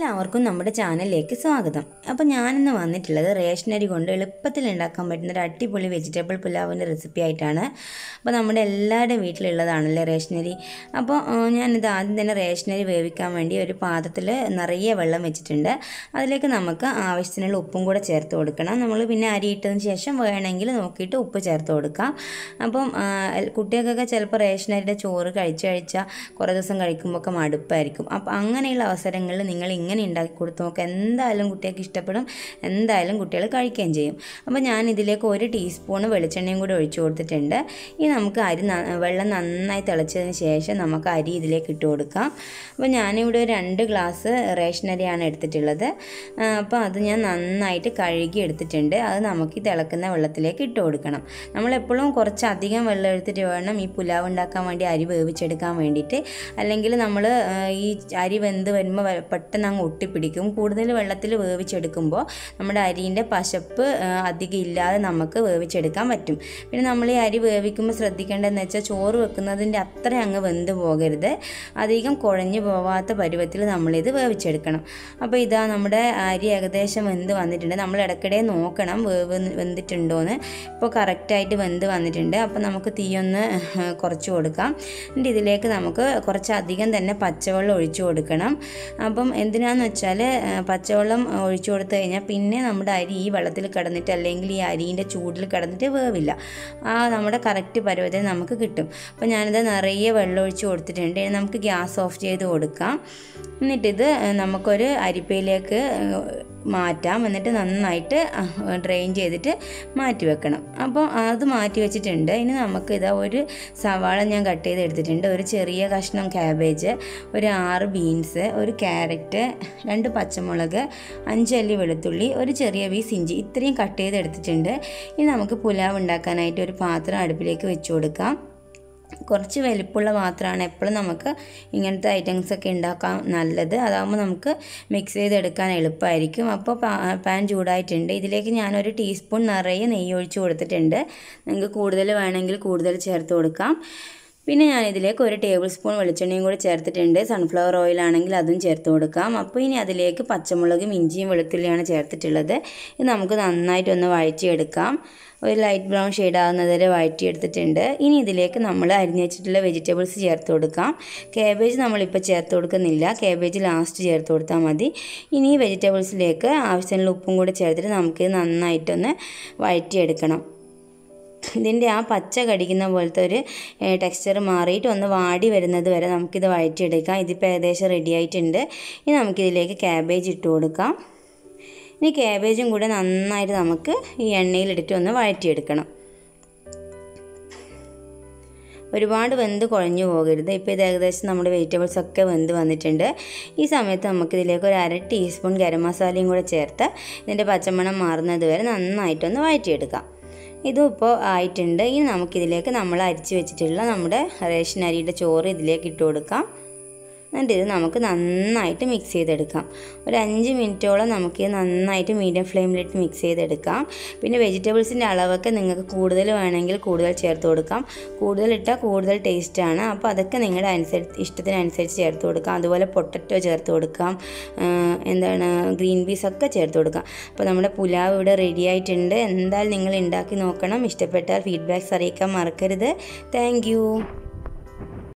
എല്ലാവർക്കും നമ്മുടെ ചാനലിലേക്ക് സ്വാഗതം അപ്പോൾ ഞാനിന്ന് വന്നിട്ടുള്ളത് റേഷനരി കൊണ്ട് എളുപ്പത്തിൽ ഉണ്ടാക്കാൻ പറ്റുന്ന ഒരു അടിപൊളി വെജിറ്റബിൾ പുലാവിൻ്റെ റെസിപ്പി ആയിട്ടാണ് അപ്പോൾ നമ്മുടെ എല്ലാവരുടെയും വീട്ടിലുള്ളതാണല്ലേ റേഷനരി അപ്പോൾ ആ, ഞാനിത് ആദ്യം തന്നെ റേഷനരി വേവിക്കാൻ വേണ്ടി ഒരു പാത്രത്തിൽ നിറയെ വെള്ളം വെച്ചിട്ടുണ്ട് അതിലേക്ക് നമുക്ക് ആവശ്യത്തിനുള്ള ഉപ്പും കൂടെ ചേർത്ത് കൊടുക്കണം നമ്മൾ പിന്നെ അരി ഇട്ടതിന് ശേഷം വേണമെങ്കിൽ നോക്കിയിട്ട് ഉപ്പ് ചേർത്ത് കൊടുക്കാം അപ്പം ആ, എൽ- കുട്ടികൾക്കൊക്കെ ചിലപ്പോൾ റേഷനരിയുടെ ചോറ് കഴിച്ച് കഴിച്ചാൽ കുറേ ദിവസം കഴിക്കുമ്പോൾ ഒക്കെ മടുപ്പായിരിക്കും അപ്പോൾ അങ്ങനെയുള്ള അവസരങ്ങളിൽ നിങ്ങൾ ഇങ്ങനെ ഉണ്ടാക്കി കൊടുത്ത് നോക്കുക എന്തായാലും കുട്ടികൾക്ക് ഇഷ്ടപ്പെടും എന്തായാലും കുട്ടികൾ കഴിക്കുകയും ചെയ്യും അപ്പോൾ ഞാൻ ഇതിലേക്ക് ഒരു ടീസ്പൂൺ വെളിച്ചെണ്ണയും കൂടി ഒഴിച്ചു കൊടുത്തിട്ടുണ്ട് ഇനി നമുക്ക് അരി ന- വെള്ളം നന്നായി തിളച്ചതിന് ശേഷം നമുക്ക് അരി ഇതിലേക്ക് ഇട്ട് കൊടുക്കാം അപ്പോൾ ഞാനിവിടെ ഒരു രണ്ട് ഗ്ലാസ് റേഷൻ അരിയാണ് എടുത്തിട്ടുള്ളത് ആ, അപ്പോൾ അത് ഞാൻ നന്നായിട്ട് കഴുകി എടുത്തിട്ടുണ്ട് അത് നമുക്ക് ഈ തിളക്കുന്ന വെള്ളത്തിലേക്ക് ഇട്ട് കൊടുക്കണം നമ്മളെപ്പോഴും കുറച്ചധികം വെള്ളം എടുത്തിട്ട് വേണം ഈ പുലാവ് ഉണ്ടാക്കാൻ വേണ്ടി അരി വേവിച്ചെടുക്കാൻ വേണ്ടിയിട്ട് അല്ലെങ്കിൽ നമ്മൾ ഈ അരി വെന്ത് വരുമ്പോൾ വെ- പെട്ടെന്ന് അങ്ങ് ഒട്ടിപ്പിടിക്കും കൂടുതൽ വെള്ളത്തിൽ വേവിച്ചെടുക്കുമ്പോൾ നമ്മുടെ അരിൻ്റെ പശപ്പ് ആ, അധികം ഇല്ലാതെ നമുക്ക് വേവിച്ചെടുക്കാൻ പറ്റും പിന്നെ നമ്മൾ ഈ അരി വേവിക്കുമ്പോൾ ശ്രദ്ധിക്കേണ്ടതെന്ന് വെച്ചാൽ ചോറ് വെക്കുന്നതിൻ്റെ അത്ര അങ്ങ് വെന്ത് പോകരുത് അധികം കുഴഞ്ഞു പോവാത്ത പരുവത്തിൽ നമ്മളിത് വേവിച്ചെടുക്കണം അപ്പോൾ ഇതാ നമ്മുടെ അരി ഏകദേശം വെന്ത് വന്നിട്ടുണ്ട് നമ്മൾ ഇടയ്ക്കിടെ നോക്കണം വേവ് വെന്തിട്ടുണ്ടോയെന്ന് ഇപ്പോൾ കറക്റ്റായിട്ട് വെന്ത് വന്നിട്ടുണ്ട് അപ്പോൾ നമുക്ക് തീയൊന്ന് കുറച്ച് കൊടുക്കാം എന്നിട്ട് ഇതിലേക്ക് നമുക്ക് കുറച്ചധികം തന്നെ പച്ചവെള്ളം ഒഴിച്ചു കൊടുക്കണം അപ്പം എന്തിനാന്ന് വെച്ചാൽ ആ, പച്ചവെള്ളം ഒഴിച്ചു കൊടുത്തു കഴിഞ്ഞാൽ പിന്നെ നമ്മുടെ അരി ഈ വെള്ളത്തിൽ കിടന്നിട്ട് അല്ലെങ്കിൽ ഈ അരിൻ്റെ ചൂടിൽ കിടന്നിട്ട് വേവില്ല ആ നമ്മുടെ കറക്റ്റ് പരുവത്തിൽ നമുക്ക് കിട്ടും അപ്പോൾ ഞാനിത് നിറയെ വെള്ളം ഒഴിച്ച് കൊടുത്തിട്ടുണ്ട് ഇനി നമുക്ക് ഗ്യാസ് ഓഫ് ചെയ്ത് കൊടുക്കാം എന്നിട്ടിത് നമുക്കൊരു അരിപ്പയിലേക്ക് മാറ്റാം എന്നിട്ട് നന്നായിട്ട് ഡ്രെയിൻ ചെയ്തിട്ട് മാറ്റി വെക്കണം അപ്പോൾ അത് മാറ്റി വെച്ചിട്ടുണ്ട് ഇനി നമുക്ക് ഇതാ ഒരു സവാള ഞാൻ കട്ട് ചെയ്ത് എടുത്തിട്ടുണ്ട് ഒരു ചെറിയ കഷ്ണം ക്യാബേജ് ഒരു ആറ് ബീൻസ് ഒരു ക്യാരറ്റ് രണ്ട് പച്ചമുളക് അഞ്ചല്ലി വെളുത്തുള്ളി ഒരു ചെറിയ പീസ് ഇഞ്ചി ഇത്രയും കട്ട് ചെയ്ത് എടുത്തിട്ടുണ്ട് ഇനി നമുക്ക് പുലാവ് ഉണ്ടാക്കാനായിട്ട് ഒരു പാത്രം അടുപ്പിലേക്ക് വെച്ച് കൊടുക്കാം കുറച്ച് വലിപ്പമുള്ള പാത്രമാണ് എപ്പോഴും നമുക്ക് ഇങ്ങനത്തെ ഐറ്റംസ് ഒക്കെ ഉണ്ടാക്കാൻ നല്ലത് അതാകുമ്പോൾ നമുക്ക് മിക്സ് ചെയ്തെടുക്കാൻ എളുപ്പമായിരിക്കും അപ്പോൾ പാൻ ചൂടായിട്ടുണ്ട് ഇതിലേക്ക് ഞാനൊരു ടീസ്പൂൺ നിറയെ നെയ്യ് ഒഴിച്ച് കൊടുത്തിട്ടുണ്ട് നിങ്ങൾക്ക് കൂടുതൽ വേണമെങ്കിൽ കൂടുതൽ ചേർത്ത് കൊടുക്കാം പിന്നെ ഞാൻ ഇതിലേക്ക് ഒരു ടേബിൾ സ്പൂൺ വെളിച്ചെണ്ണയും കൂടി ചേർത്തിട്ടുണ്ട് സൺഫ്ലവർ ഓയിൽ ആണെങ്കിൽ അതും ചേർത്ത് കൊടുക്കാം അപ്പോൾ ഇനി അതിലേക്ക് പച്ചമുളകും ഇഞ്ചിയും വെളുത്തുള്ളിയാണ് ചേർത്തിട്ടുള്ളത് ഇത് നമുക്ക് നന്നായിട്ടൊന്ന് വഴറ്റിയെടുക്കാം ഒരു ലൈറ്റ് ബ്രൗൺ ഷെയ്ഡ് ആകുന്നത് വരെ വഴറ്റിയെടുത്തിട്ടുണ്ട് ഇനി ഇതിലേക്ക് നമ്മൾ അരിഞ്ഞു വെച്ചിട്ടുള്ള വെജിറ്റബിൾസ് ചേർത്ത് കൊടുക്കാം കേബേജ് നമ്മളിപ്പോൾ ചേർത്ത് കൊടുക്കുന്നില്ല കേബേജ് ലാസ്റ്റ് ചേർത്ത് കൊടുത്താൽ മതി ഇനി ഈ വെജിറ്റബിൾസിലേക്ക് ആവശ്യത്തിനുള്ള ഉപ്പും കൂടി ചേർത്തിട്ട് നമുക്കിത് നന്നായിട്ടൊന്ന് വഴറ്റിയെടുക്കണം ഇതിൻ്റെ ആ പച്ച കടിക്കുന്ന പോലത്തെ ഒരു ടെക്സ്ചർ മാറിയിട്ട് ഒന്ന് വാടി വരുന്നത് വരെ നമുക്കിത് വഴറ്റിയെടുക്കാം ഇതിപ്പോൾ ഏകദേശം റെഡി ആയിട്ടുണ്ട് ഇനി നമുക്കിതിലേക്ക് ക്യാബേജ് ഇട്ട് കൊടുക്കാം ഇനി ക്യാബേജും കൂടെ നന്നായിട്ട് നമുക്ക് ഈ എണ്ണയിലിട്ടിട്ട് ഒന്ന് വഴറ്റിയെടുക്കണം ഒരുപാട് വെന്ത് കുഴഞ്ഞു പോകരുത് ഇപ്പോൾ ഇത് ഏകദേശം നമ്മുടെ വെജിറ്റബിൾസ് ഒക്കെ വെന്ത് വന്നിട്ടുണ്ട് ഈ സമയത്ത് നമുക്കിതിലേക്ക് ഒരു അര ടീസ്പൂൺ ഗരം മസാലയും കൂടെ ചേർത്ത് ഇതിൻ്റെ പച്ചമണം മാറുന്നത് വരെ നന്നായിട്ടൊന്ന് വഴറ്റിയെടുക്കാം ഇതും ഇപ്പോൾ ആയിട്ടുണ്ട് ഇനി നമുക്കിതിലേക്ക് നമ്മൾ അരിച്ച് വെച്ചിട്ടുള്ള നമ്മുടെ റേഷൻ അരിയുടെ ചോറ് ഇതിലേക്ക് ഇട്ട് കൊടുക്കാം എന്നിട്ട് ഇത് നമുക്ക് നന്നായിട്ട് മിക്സ് ചെയ്തെടുക്കാം ഒരു അഞ്ച് മിനിറ്റോളം നമുക്ക് ഇത് നന്നായിട്ട് മീഡിയം ഫ്ലെയിമിലിട്ട് മിക്സ് ചെയ്തെടുക്കാം പിന്നെ വെജിറ്റബിൾസിൻ്റെ അളവൊക്കെ നിങ്ങൾക്ക് കൂടുതൽ വേണമെങ്കിൽ കൂടുതൽ ചേർത്ത് കൊടുക്കാം കൂടുതൽ ഇട്ടാൽ കൂടുതൽ ടേസ്റ്റാണ് അപ്പോൾ അതൊക്കെ നിങ്ങളുടെ അനുസരിച്ച് ഇഷ്ടത്തിനനുസരിച്ച് ചേർത്ത് കൊടുക്കാം അതുപോലെ പൊട്ടറ്റോ ചേർത്ത് കൊടുക്കാം ആ, എന്താണ് ഗ്രീൻ പീസ് ഒക്കെ ചേർത്ത് കൊടുക്കാം അപ്പോൾ നമ്മുടെ പുലാവ് ഇവിടെ റെഡി ആയിട്ടുണ്ട് എന്തായാലും നിങ്ങൾ ഉണ്ടാക്കി നോക്കണം ഇഷ്ടപ്പെട്ടാൽ ഫീഡ്ബാക്ക്സ് അറിയിക്കാൻ മറക്കരുത് താങ്ക്